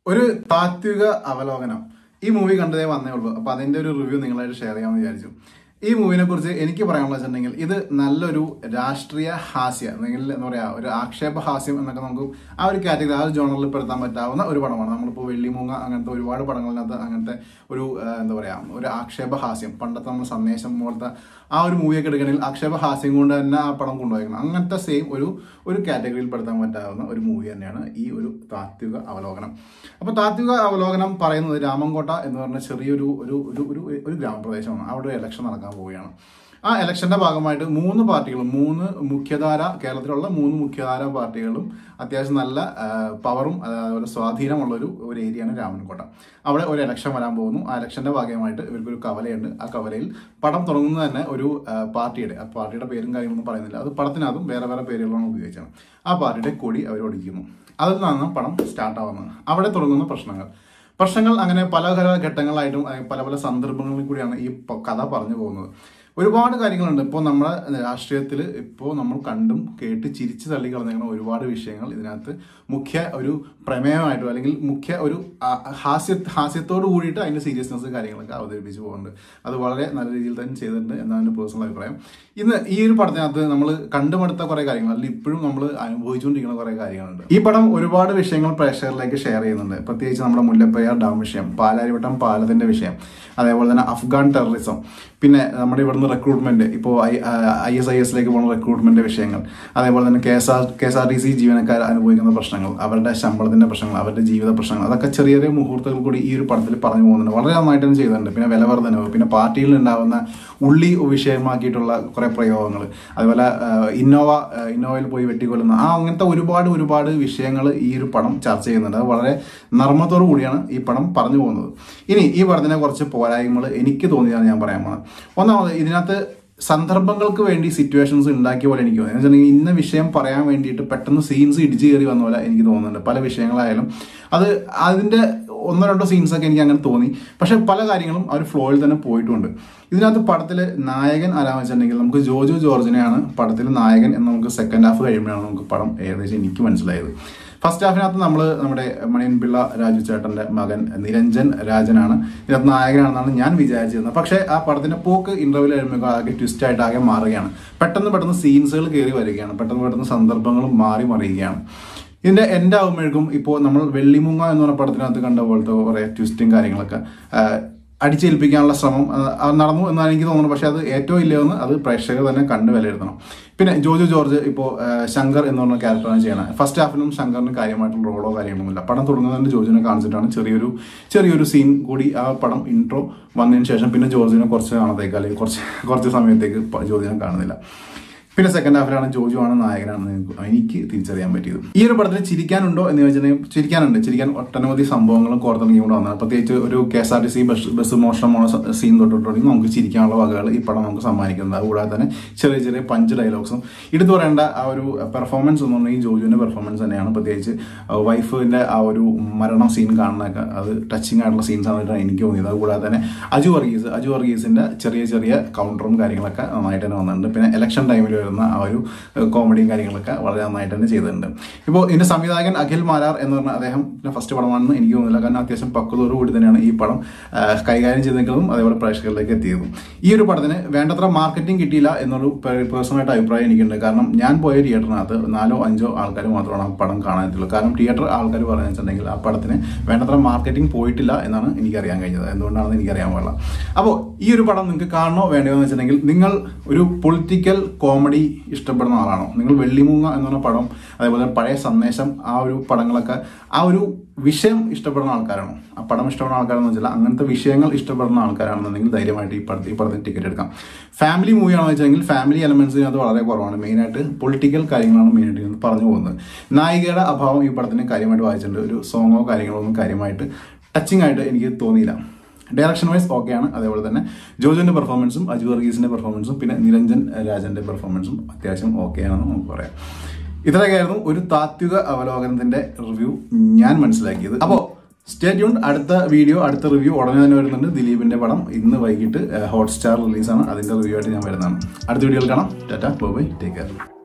ഒരു താത്വിക അവലോകനം ഈ മൂവി കണ്ടതേ വന്നേ ഉള്ളൂ അപ്പൊ അതിന്റെ ഒരു റിവ്യൂ നിങ്ങളായിട്ട് ഷെയർ ചെയ്യാമെന്ന് വിചാരിച്ചു ഈ മൂവിനെ കുറിച്ച് എനിക്ക് പറയാനുള്ള വെച്ചിട്ടുണ്ടെങ്കിൽ ഇത് നല്ലൊരു രാഷ്ട്രീയ ഹാസ്യ അല്ലെങ്കിൽ എന്താ പറയാ ഒരു ആക്ഷേപ ഹാസ്യം എന്നൊക്കെ നമുക്ക് ആ ഒരു കാറ്റഗറി ആ ഒരു ജോണറിൽ പെടുത്താൻ പറ്റാവുന്ന ഒരു പടമാണ് നമ്മളിപ്പോൾ വെള്ളിമൂങ്ങ അങ്ങനത്തെ ഒരുപാട് പടങ്ങളിനകത്ത് അങ്ങനത്തെ ഒരു ആ, എന്താ പറയാ ഒരു ആക്ഷേപ ഹാസ്യം പണ്ടത്തെ നമ്മൾ സന്ദേശം പോലത്തെ ആ ഒരു മൂവിയൊക്കെ എടുക്കണമെങ്കിൽ ആക്ഷേപ ഹാസ്യം കൊണ്ട് തന്നെ ആ പടം കൊണ്ടുപോയിരിക്കണം അങ്ങനത്തെ സെയിം ഒരു ഒരു കാറ്റഗറിയിൽ പെടുത്താൻ പറ്റാവുന്ന ഒരു മൂവി തന്നെയാണ് ഈ ഒരു താത്വിക അവലോകനം അപ്പോൾ താത്വിക അവലോകനം പറയുന്നത് രാമൻകോട്ട എന്ന് പറഞ്ഞ ചെറിയൊരു ഒരു ഒരു ഒരു ഒരു ഗ്രാമപ്രദേശമാണ് അവിടെ ഒരു ഇലക്ഷൻ നടക്കാൻ പോവുകയാണ് ആ ഇലക്ഷന്റെ ഭാഗമായിട്ട് മൂന്ന് പാർട്ടികളും മൂന്ന് മുഖ്യധാര കേരളത്തിലുള്ള മൂന്ന് മുഖ്യധാര പാർട്ടികളും അത്യാവശ്യം നല്ല ആ, പവറും അതുപോലെ സ്വാധീനമുള്ള ഒരു ഒരു ഏരിയയാണ് രാമൻകോട്ട അവിടെ ഒരു ഇലക്ഷൻ വരാൻ പോകുന്നു ആ ഇലക്ഷന്റെ ഭാഗമായിട്ട് ഇവർക്കൊരു കവലയുണ്ട് ആ കവലയിൽ പടം തുടങ്ങുന്നത് തന്നെ ഒരു ആ, പാർട്ടിയുടെ ആ പാർട്ടിയുടെ പേരും കാര്യങ്ങളൊന്നും പറയുന്നില്ല അത് പടത്തിനകത്തും വേറെ വേറെ പേരുകളാണ് ഉപയോഗിച്ചത് ആ പാർട്ടിയുടെ കൊടി അവർ ഒടിക്കുന്നു അതിൽ നിന്നാണ് പടം സ്റ്റാർട്ട് ആവുന്നത് അവിടെ തുടങ്ങുന്ന പ്രശ്നങ്ങൾ പ്രശ്നങ്ങൾ അങ്ങനെ പല പല ഘട്ടങ്ങളായിട്ടും അഹ് പല പല സന്ദർഭങ്ങളിൽ കൂടിയാണ് ഈ പ- കഥ പറഞ്ഞു പോകുന്നത് ഒരുപാട് കാര്യങ്ങളുണ്ട് ഇപ്പോൾ നമ്മുടെ രാഷ്ട്രീയത്തിൽ ഇപ്പോൾ നമ്മൾ കണ്ടും കേട്ട് ചിരിച്ചു തള്ളി കളഞ്ഞിരിക്കുന്ന ഒരുപാട് വിഷയങ്ങൾ ഇതിനകത്ത് മുഖ്യ ഒരു പ്രമേയമായിട്ടോ അല്ലെങ്കിൽ മുഖ്യ ഒരു ആ, ഹാസ്യ ഹാസ്യത്തോട് കൂടിയിട്ട് അതിന്റെ സീരിയസ്നെസ് കാര്യങ്ങളൊക്കെ അവതരിപ്പിച്ച് പോകുന്നുണ്ട് അത് വളരെ നല്ല രീതിയിൽ തന്നെ ചെയ്തിട്ടുണ്ട് എന്നാണ് എൻ്റെ പേഴ്സണൽ അഭിപ്രായം ഇന്ന് ഈ ഒരു പടത്തിനകത്ത് നമ്മൾ കണ്ടുമടുത്ത കുറേ കാര്യങ്ങൾ അല്ലെങ്കിൽ ഇപ്പോഴും നമ്മൾ അനുഭവിച്ചുകൊണ്ടിരിക്കുന്ന കുറേ കാര്യങ്ങളുണ്ട് ഈ പടം ഒരുപാട് വിഷയങ്ങൾ പ്രേക്ഷകരിലേക്ക് ഷെയർ ചെയ്യുന്നുണ്ട് പ്രത്യേകിച്ച് നമ്മുടെ മുല്ലപ്പെരിയാർ ഡാം വിഷയം പാലാരിവട്ടം പാലത്തിന്റെ വിഷയം അതേപോലെ തന്നെ അഫ്ഗാൻ ടെററിസം പിന്നെ നമ്മുടെ ഇവിടുന്ന് റിക്രൂട്ട്മെന്റ് ഇപ്പോൾ ഐ ഐ എസ് ഐ എസിലേക്ക് പോകുന്ന റിക്രൂട്ട്മെന്റ് വിഷയങ്ങൾ അതേപോലെ തന്നെ K S R K S R T C ജീവനക്കാർ അനുഭവിക്കുന്ന പ്രശ്നങ്ങൾ അവരുടെ ശമ്പളത്തിന്റെ പ്രശ്നങ്ങൾ അവരുടെ ജീവിത പ്രശ്നങ്ങൾ അതൊക്കെ ചെറിയ ചെറിയ മുഹൂർത്തങ്ങൾ കൂടി ഈ ഒരു പടത്തിൽ പറഞ്ഞു പോകുന്നുണ്ട് വളരെ നന്നായിട്ട് തന്നെ ചെയ്തിട്ടുണ്ട് പിന്നെ വിലവർദ്ധനവ് പിന്നെ പാർട്ടിയിൽ ഉണ്ടാവുന്ന ഉള്ളി വിഷയമാക്കിയിട്ടുള്ള കുറെ പ്രയോഗങ്ങൾ അതുപോലെ ആ, ഇന്നോവ ആ, ഇന്നോവയിൽ പോയി വെട്ടിക്കൊല്ലുന്ന ആ അങ്ങനത്തെ ഒരുപാട് ഒരുപാട് വിഷയങ്ങൾ ഈ ഒരു പടം ചർച്ച ചെയ്യുന്നുണ്ട് അത് വളരെ നർമ്മത്തോടു കൂടിയാണ് ഈ പടം പറഞ്ഞു പോകുന്നത് ഇനി ഈ പടത്തിനെ കുറച്ച് പോരായ്മകൾ എനിക്ക് തോന്നിയതാണ് ഞാൻ പറയാൻ പോകുന്നത് ഒന്നാമത് ഇതിനകത്ത് സന്ദർഭങ്ങൾക്ക് വേണ്ടി സിറ്റുവേഷൻസ് ഉണ്ടാക്കിയ പോലെ എനിക്ക് തോന്നി എന്ന് വെച്ചിട്ടുണ്ടെങ്കിൽ ഇന്ന വിഷയം പറയാൻ വേണ്ടിയിട്ട് പെട്ടെന്ന് സീൻസ് ഇടിച്ചു കയറി വന്ന പോലെ എനിക്ക് തോന്നുന്നുണ്ട് പല വിഷയങ്ങളായാലും അത് അതിന്റെ ഒന്നോ രണ്ടോ സീൻസ് ഒക്കെ എനിക്ക് അങ്ങനെ തോന്നി പക്ഷെ പല കാര്യങ്ങളും ആ ഒരു ഫ്ലോയിൽ തന്നെ പോയിട്ടുണ്ട് ഇതിനകത്ത് പടത്തിൽ നായകൻ ആരാന്ന് വെച്ചിട്ടുണ്ടെങ്കിൽ നമുക്ക് ജോജു ജോർജിനെയാണ് പടത്തിൽ നായകൻ എന്ന് നമുക്ക് സെക്കൻഡ് ഹാഫ് കഴിയുമ്പോഴാണ് നമുക്ക് പടം ഏകദേശം എനിക്ക് മനസ്സിലായത് ഫസ്റ്റ് ഹാഫിനകത്ത് നമ്മൾ നമ്മുടെ മണിയൻപിള്ള രാജു ചേട്ടന്റെ മകൻ നിരഞ്ജൻ രാജനാണ് ഇതിനകത്ത് നായകനാണെന്നാണ് ഞാൻ വിചാരിച്ചിരുന്നത് പക്ഷേ ആ പടത്തിന്റെ പോക്ക് ഇന്റർവ്യൂവിൽ കഴിയുമ്പോൾ ആകെ ട്വിസ്റ്റ് ആയിട്ട് ആകെ മാറുകയാണ് പെട്ടെന്ന് പെട്ടെന്ന് സീൻസുകൾ കയറി വരികയാണ് പെട്ടെന്ന് പെട്ടെന്ന് സന്ദർഭങ്ങളും മാറി മറിയുകയാണ് ഇതിന്റെ എന്റെ ആവുമ്പോഴേക്കും ഇപ്പോൾ നമ്മൾ വെള്ളിമുങ്ങ എന്ന് പറഞ്ഞ പടത്തിനകത്ത് കണ്ട പോലത്തെ കുറെ ട്വിസ്റ്റും കാര്യങ്ങളൊക്കെ ആ, അടിച്ചേൽപ്പിക്കാനുള്ള ശ്രമം ആ, അത് നടന്നു എന്നാണ് എനിക്ക് തോന്നുന്നത് പക്ഷെ അത് ഏറ്റവും ഇല്ലയെന്ന് അത് പ്രേക്ഷകർ തന്നെ കണ്ടു വിലയിരുത്തണം പിന്നെ ജോജു ജോർജ് ഇപ്പോൾ ശങ്കർ എന്ന് പറഞ്ഞ ക്യാരക്ടറാണ് ചെയ്യണത് ഫസ്റ്റ് ഹാഫിലും ശങ്കറിന് കാര്യമായിട്ടുള്ള റോളോ കാര്യങ്ങളൊന്നുമില്ല പടം തുടങ്ങുന്നതിന് ജോർജിനെ കാണിച്ചിട്ടാണ് ചെറിയൊരു ചെറിയൊരു സീൻ കൂടി ആ പടം ഇൻട്രോ വന്നതിന് ശേഷം പിന്നെ ജോർജിനെ കുറച്ച് കാണത്തേക്ക് അല്ലെങ്കിൽ കുറച്ച് കുറച്ച് സമയത്തേക്ക് പ- ജോർജിനെ കാണുന്നില്ല പിന്നെ സെക്കൻഡ് ഹാഫിലാണ് ജോജു ആണ് നായകനാണെന്ന് എനിക്ക് എനിക്ക് തിരിച്ചറിയാൻ പറ്റിയത് ഈ ഒരു പടത്തിൽ ചിരിക്കാനുണ്ടോ എന്ന് ചോദിച്ചിട്ടുണ്ടെങ്കിൽ ചിരിക്കാനുണ്ട് ചിരിക്കാൻ ഒട്ടനവധി സംഭവങ്ങളും കോർത്തിറങ്ങിക്കൊണ്ട് വന്നതാണ് പ്രത്യേകിച്ച് ഒരു K S R T C bus bus മോഷണം പോണ സീൻ തൊട്ടിട്ടുണ്ടെങ്കിൽ നമുക്ക് ചിരിക്കാനുള്ള വകകൾ ഈ പടം നമുക്ക് സമ്മാനിക്കുന്നത് അതുകൂടാതെ തന്നെ ചെറിയ ചെറിയ പഞ്ച് ഡയലോഗ്സും എടുത്തു പറയേണ്ട ആ ഒരു പെർഫോമൻസ് എന്ന് പറഞ്ഞാൽ ഈ ജോജുവിന്റെ പെർഫോമൻസ് തന്നെയാണ് പ്രത്യേകിച്ച് വൈഫിന്റെ ആ ഒരു മരണം സീൻ കാണുന്നതൊക്കെ അത് ടച്ചിങ് ആയിട്ടുള്ള സീൻസ് ആയിട്ടാണ് എനിക്ക് തോന്നിയത് അതുകൂടാതെ തന്നെ അജു വർഗീസ് അജു വർഗീസിന്റെ ചെറിയ ചെറിയ കൗണ്ടറും കാര്യങ്ങളൊക്കെ നന്നായിട്ട് തന്നെ വന്നിട്ടുണ്ട് പിന്നെ ഇലക്ഷൻ ടൈമിൽ വരുന്ന ആ ഒരു കോമഡിയും കാര്യങ്ങളൊക്കെ വളരെ നന്നായിട്ട് തന്നെ ചെയ്തിട്ടുണ്ട് ഇപ്പോൾ ഇതിന്റെ സംവിധായകൻ അഖിൽ മാരാർ എന്ന് പറഞ്ഞ അദ്ദേഹം ഫസ്റ്റ് പടമാണെന്ന് എനിക്ക് തോന്നുന്നില്ല കാരണം അത്യാവശ്യം പക്വതയോടു കൂടി തന്നെയാണ് ഈ പടം ആ, കൈകാര്യം ചെയ്തെങ്കിലും അതേപോലെ പ്രേക്ഷകരിലേക്ക് എത്തിയതും ഈ ഒരു പടത്തിന് വേണ്ടത്ര മാർക്കറ്റിംഗ് കിട്ടിയില്ല എന്നൊരു പേഴ്സണലായിട്ട് അഭിപ്രായം എനിക്കുണ്ട് കാരണം ഞാൻ പോയ തിയേറ്ററിനകത്ത് നാലോ അഞ്ചോ ആൾക്കാർ മാത്രമാണ് ആ പടം കാണാനുള്ളൂ കാരണം തിയേറ്റർ ആൾക്കാർ പറഞ്ഞു വെച്ചിട്ടുണ്ടെങ്കിൽ ആ പടത്തിന് വേണ്ടത്ര മാർക്കറ്റിംഗ് പോയിട്ടില്ല എന്നാണ് എനിക്കറിയാൻ കഴിഞ്ഞത് എന്തുകൊണ്ടാണെന്ന് എനിക്കറിയാൻ പാടില്ല അപ്പോൾ ഈ ഒരു പടം നിങ്ങൾക്ക് കാണണോ വേണ്ടയോ എന്ന് വെച്ചിട്ടുണ്ടെങ്കിൽ നിങ്ങൾ ഒരു പൊളിറ്റിക്കൽ കോമഡി ഇഷ്ടപ്പെടുന്ന ആളാണോ നിങ്ങൾ വെള്ളിമൂങ്ങ എന്ന് പറഞ്ഞ പടം അതേപോലെ പഴയ സന്ദേശം ആ ഒരു പടങ്ങളൊക്കെ ആ ഒരു വിഷയം ഇഷ്ടപ്പെടുന്ന ആൾക്കാരാണോ ആ പടം ഇഷ്ടപ്പെടുന്ന ആൾക്കാരെന്ന് വെച്ചാൽ അങ്ങനത്തെ വിഷയങ്ങൾ ഇഷ്ടപ്പെടുന്ന ആൾക്കാരാണെന്നുണ്ടെങ്കിൽ ധൈര്യമായിട്ട് ഈ പടത്തിൽ ഈ പടത്തിന് ടിക്കറ്റ് എടുക്കാം ഫാമിലി മൂവിയാണെന്ന് വെച്ചെങ്കിൽ ഫാമിലി എലമെന്റ്സ് ഇതിനകത്ത് വളരെ കുറവാണ് മെയിനായിട്ട് പൊളിറ്റിക്കൽ കാര്യങ്ങളാണ് മെയിനായിട്ട് ഇതിനകത്ത് പറഞ്ഞു പോകുന്നത് നായികയുടെ അഭാവം ഈ പടത്തിന് കാര്യമായിട്ട് വായിച്ചിട്ടുണ്ട് ഒരു സോങ്ങോ കാര്യങ്ങളോ ഒന്നും കാര്യമായിട്ട് ടച്ചിങ് ആയിട്ട് എനിക്ക് തോന്നിയില്ല ഡയറക്ഷൻ വൈസ് ഓക്കെയാണ് അതേപോലെ തന്നെ ജോജുവിന്റെ പെർഫോമൻസും അജു വർഗീസിന്റെ പെർഫോമൻസും പിന്നെ നിരഞ്ജൻ രാജന്റെ പെർഫോമൻസും അത്യാവശ്യം ഓക്കെയാണെന്ന് നമുക്ക് പറയാം ഇത്രയൊക്കെയായിരുന്നു ഒരു താത്വിക അവലോകനത്തിന്റെ റിവ്യൂ ഞാൻ മനസ്സിലാക്കിയത് അപ്പോൾ സ്റ്റേ ട്യൂൺ അടുത്ത വീഡിയോ അടുത്ത റിവ്യൂ ഉടനെ തന്നെ വരുന്നുണ്ട് ദിലീപിന്റെ പടം ഇന്ന് വൈകിട്ട് ഹോട്ട്സ്റ്റാർ റിലീസാണ് അതിന്റെ റിവ്യൂ ആയിട്ട് ഞാൻ വരുന്നതാണ് അടുത്ത വീഡിയോയിൽ കാണാം ടാറ്റ ബൈ ടേക്ക് കെയർ